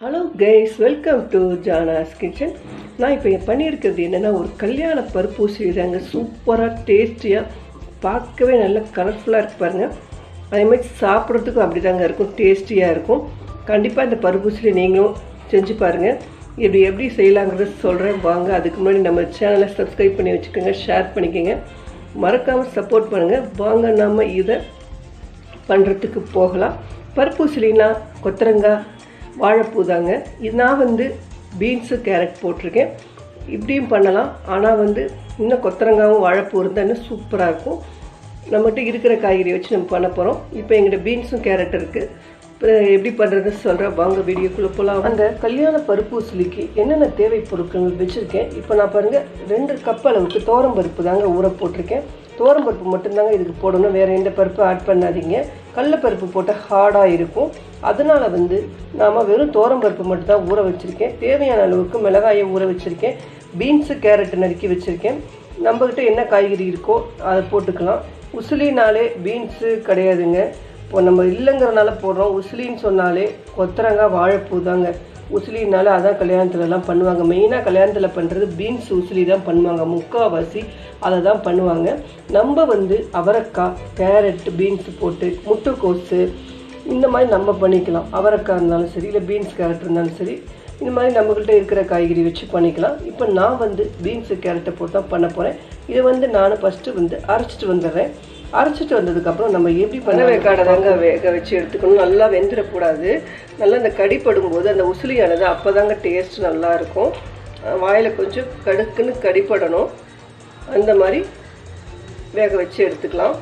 hello guys welcome to Jana's kitchen நான் இப்போ பண்ணியிருக்கிறது என்னென்னா ஒரு கல்யாண பருப்பூசி தாங்க சூப்பராக டேஸ்டியாக பார்க்கவே நல்ல கலர்ஃபுல்லாக இருக்கு பாருங்க அதே மாதிரி சாப்பிட்றதுக்கும் அப்படி தாங்க இருக்கும் டேஸ்டியாக இருக்கும் கண்டிப்பாக இந்த பருப்பூசியில் நீங்களும் செஞ்சு பாருங்கள் இப்படி எப்படி செய்யலாங்கிறத சொல்கிறேன் வாங்க அதுக்கு முன்னாடி நம்ம சேனலை சப்ஸ்கிரைப் பண்ணி வச்சுக்கோங்க ஷேர் பண்ணிக்கோங்க மறக்காமல் சப்போர்ட் பண்ணுங்கள் வாங்க நம்ம இதை பண்ணுறதுக்கு போகலாம் பருப்பூசலினா கொத்தரங்காய் வாழைப்பூ தாங்க இது நான் வந்து பீன்ஸு கேரட் போட்டிருக்கேன் இப்படியும் பண்ணலாம் ஆனால் வந்து இன்னும் கொத்தரங்காவும் வாழைப்பூ இருந்தால் இன்னும் சூப்பராக இருக்கும் நம்மகிட்ட இருக்கிற காய்கறி வச்சு நம்ம பண்ண போகிறோம் இப்போ எங்கிட்ட பீன்ஸும் கேரட் இருக்குது இப்போ எப்படி பண்ணுறதுன்னு சொல்கிறேன் வாங்க வீடியோக்குள்ளே போகலாம் அந்த கல்யாண பருப்பூசலிக்கு என்னென்ன தேவை பொருட்கள் வச்சுருக்கேன் இப்போ நான் பாருங்கள் ரெண்டு கப் அளவுக்கு தோரம் பருப்பு தாங்க ஊற போட்டிருக்கேன் தோரம் பருப்பு மட்டும்தாங்க இதுக்கு போடணும் வேறு எந்த பருப்பும் ஆட் பண்ணாதீங்க கடலப்பருப்பு போட்டால் ஹார்டாக இருக்கும் அதனால் வந்து நாம் வெறும் தோரம் பருப்பு மட்டும்தான் ஊற வச்சுருக்கேன் தேவையான அளவுக்கு மிளகாயை ஊற வச்சுருக்கேன் பீன்ஸு கேரட் நறுக்கி வச்சுருக்கேன் நம்மக்கிட்ட என்ன காய்கறி இருக்கோ அதை போட்டுக்கலாம் உசிலினாலே பீன்ஸு கிடையாதுங்க இப்போ நம்ம இல்லைங்கிறனால போடுறோம் உசிலின்னு சொன்னாலே கொத்தரங்காய் வாழைப்பூ தாங்க உசிலினால அதான் கல்யாணத்துலலாம் பண்ணுவாங்க மெயினாக கல்யாணத்தில் பண்ணுறது பீன்ஸ் உசிலி தான் பண்ணுவாங்க முக்கால்வாசி அதை தான் பண்ணுவாங்க நம்ம வந்து அவரைக்காய் கேரட் பீன்ஸ் போட்டு முட்டைக்கோஸு இந்த மாதிரி நம்ம பண்ணிக்கலாம் அவரைக்காய் இருந்தாலும் சரி இல்லை பீன்ஸ் கேரட் இருந்தாலும் சரி இந்த மாதிரி நம்மக்கிட்ட இருக்கிற காய்கறி வச்சு பண்ணிக்கலாம் இப்போ நான் வந்து பீன்ஸு கேரட்டை போட்டு தான் பண்ண போகிறேன் இதை வந்து நான் ஃபஸ்ட்டு வந்து அரைச்சிட்டு வந்துடுறேன் அரைச்சிட்டு வந்ததுக்கப்புறம் நம்ம எப்படி பண்ண வேக்காடை தாங்க வேக வச்சு எடுத்துக்கணும் நல்லா வெந்துடக்கூடாது நல்லா அந்த கடிப்படும் போது அந்த உசிலியானது அப்போ தாங்க டேஸ்ட் நல்லா இருக்கும் வாயில் கொஞ்சம் கடுக்குன்னு கடிப்படணும் அந்த மாதிரி வேக வச்சு எடுத்துக்கலாம்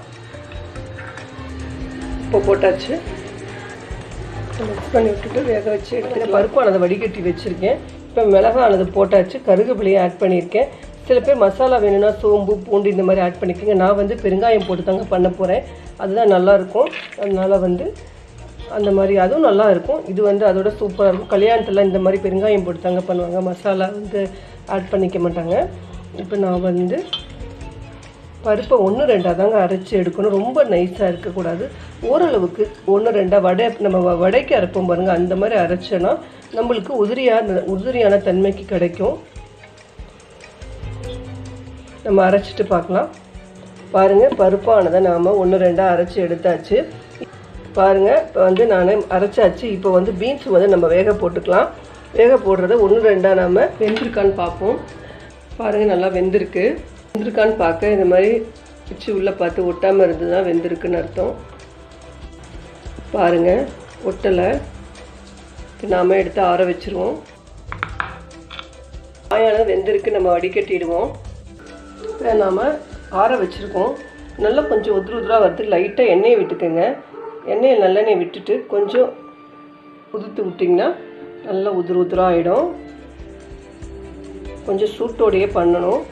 இப்போ போட்டாச்சு மிக்ஸ் பண்ணி விட்டுட்டு வேக வச்சு எடுத்துட்டு பருப்பானதை வடிகட்டி வச்சுருக்கேன் இப்போ மிளகானது போட்டாச்சு கருகப்பிலையை ஆட் பண்ணியிருக்கேன் சில பேர் மசாலா வேணும்னா சோம்பு பூண்டு இந்த மாதிரி ஆட் பண்ணிக்கோங்க நான் வந்து பெருங்காயம் போட்டு தாங்க பண்ண போகிறேன் அதுதான் நல்லாயிருக்கும் அதனால் வந்து அந்த மாதிரி அதுவும் நல்லா இருக்கும் இது வந்து அதோட சூப்பராக இருக்கும் கல்யாணத்தில் இந்த மாதிரி பெருங்காயம் போட்டு தாங்க பண்ணுவாங்க மசாலா வந்து ஆட் பண்ணிக்க மாட்டாங்க இப்போ நான் வந்து பருப்பை ஒன்று ரெண்டாக தாங்க அரைச்சி எடுக்கணும் ரொம்ப நைஸாக இருக்கக்கூடாது ஓரளவுக்கு ஒன்று ரெண்டாக வடை நம்ம வ- வடைக்கு அரைப்போம் பாருங்கள் அந்த மாதிரி அரைச்சோன்னா நம்மளுக்கு உதிரியான உதிரியான தன்மைக்கு கிடைக்கும் நம்ம அரைச்சிட்டு பார்க்கலாம் பாருங்கள் பருப்பானதை நாம் ஒன்று ரெண்டாக அரைச்சி எடுத்தாச்சு பாருங்கள் இப்போ வந்து நான் அரைச்சாச்சு இப்போ வந்து பீன்ஸ் வந்து நம்ம வேக போட்டுக்கலாம் வேக போடுறத ஒன்று ரெண்டாக நம்ம வெந்திருக்கான்னு பார்ப்போம் பாருங்கள் நல்லா வெந்திருக்கு வெந்திருக்கான்னு பார்க்க இந்த மாதிரி வச்சு உள்ளே பார்த்து ஒட்டாமல் இருந்ததுன்னா வெந்திருக்குன்னு அர்த்தம் பாருங்கள் ஒட்டலை இப்போ நாம் எடுத்து ஆற வச்சுருவோம் காயானது வெந்திருக்கு நம்ம வடிகட்டிடுவோம் இப்போ நாம் ஆற வச்சுருக்கோம் நல்லா கொஞ்சம் உதிரு உதிராக வரதுக்கு லைட்டாக எண்ணெயை விட்டுக்கோங்க எண்ணெயை நல்லெண்ணெய் விட்டுட்டு கொஞ்சம் உதுத்து விட்டிங்கன்னா நல்லா உதிரு உதிராக ஆகிடும் கொஞ்சம் சூட்டோடையே பண்ணணும்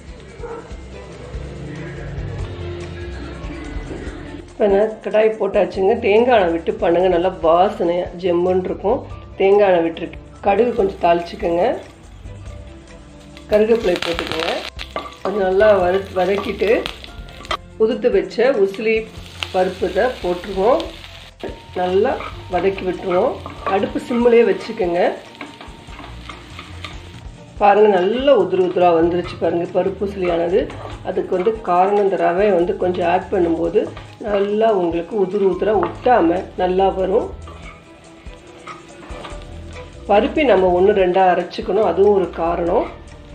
இப்போ நான் கடாய் போட்டாச்சுங்க தேங்காய் எண்ணெய் விட்டு பண்ணுங்கள் நல்லா வாசனையாக ஜெம்முன்னு இருக்கும் தேங்காய் எண்ணெய் விட்டுருக்கு கடுகு கொஞ்சம் தாளிச்சுக்கோங்க கருவேப்பிலை போட்டுக்கோங்க கொஞ்சம் நல்லா வறு வதக்கிட்டு உதுத்து வச்ச உசிலி பருப்பு தான் போட்டுருவோம் நல்லா வதக்கி விட்டுருவோம் அடுப்பு சிம்மிலே வச்சுக்கோங்க பாருங்கள் நல்லா உதிரு உதிராக வந்துருச்சு பாருங்கள் பருப்பு உசிலியானது அதுக்கு வந்து காரணம் இந்த ரவை வந்து கொஞ்சம் ஆட் பண்ணும்போது நல்லா உங்களுக்கு உதிரு உதிராக ஒட்டாமல் நல்லா வரும் பருப்பை நம்ம ஒன்று ரெண்டாக அரைச்சிக்கணும் அதுவும் ஒரு காரணம்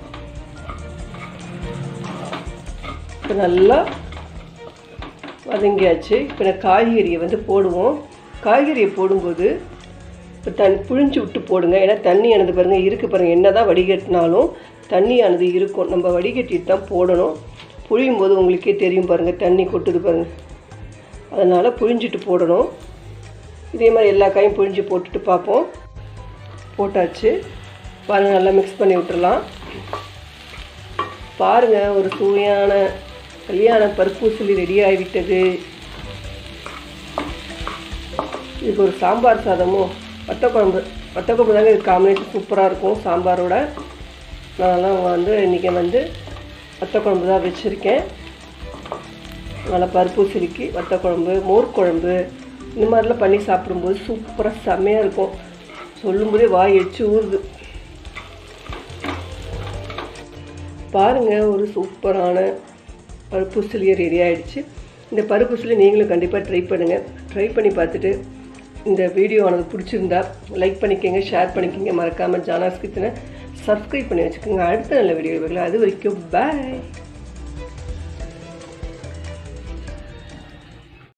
இப்போ நல்லா வதங்கியாச்சு இப்போ நான் காய்கறியை வந்து போடுவோம் காய்கறியை போடும்போது இப்போ தண்ணி புழிஞ்சு விட்டு போடுங்க ஏன்னா தண்ணியானது பாருங்கள் இருக்குது பாருங்கள் என்ன தான் வடிகட்டினாலும் தண்ணியானது இருக்கும் நம்ம வடிகட்டிட்டு தான் போடணும் புழியும் போது உங்களுக்கே தெரியும் பாருங்கள் தண்ணி கொட்டுது பாருங்கள் அதனால் புழிஞ்சிட்டு போடணும் இதே மாதிரி எல்லா காயும் புழிஞ்சு போட்டுட்டு பார்ப்போம் போட்டாச்சு பாருங்கள் நல்லா மிக்ஸ் பண்ணி விட்டுறலாம் பாருங்கள் ஒரு சுவையான கல்யாண பருப்பூசலி ரெடி ஆகிவிட்டது இதுக்கு ஒரு சாம்பார் சாதமும் வத்த குழம்பு வத்த குழம்பு தாங்க இது காம்பினேஷன் சூப்பராக இருக்கும் சாம்பாரோட நான்லாம் வந்து இன்றைக்கி வந்து வத்த குழம்பு தான் வச்சுருக்கேன் நல்லா பருப்பூசலிக்கு வத்த குழம்பு மோர் குழம்பு இந்த மாதிரிலாம் பண்ணி சாப்பிடும்போது சூப்பராக செம்மையாக இருக்கும் சொல்லும்போதே வாய் எச்சு ஊறுது பாருங்க ஒரு சூப்பரான பருப்பு சிலியை ரெடி ஆயிடுச்சு இந்த பருப்பு சிலி நீங்களும் கண்டிப்பாக ட்ரை பண்ணுங்கள் ட்ரை பண்ணி பார்த்துட்டு இந்த வீடியோ உனக்கு பிடிச்சிருந்தா லைக் பண்ணிக்கோங்க ஷேர் பண்ணிக்கோங்க மறக்காமல் ஜானாஸ் கிச்சனை சப்ஸ்கிரைப் பண்ணி வச்சுக்கோங்க அடுத்த நல்ல வீடியோ அது வரைக்கும் பாய்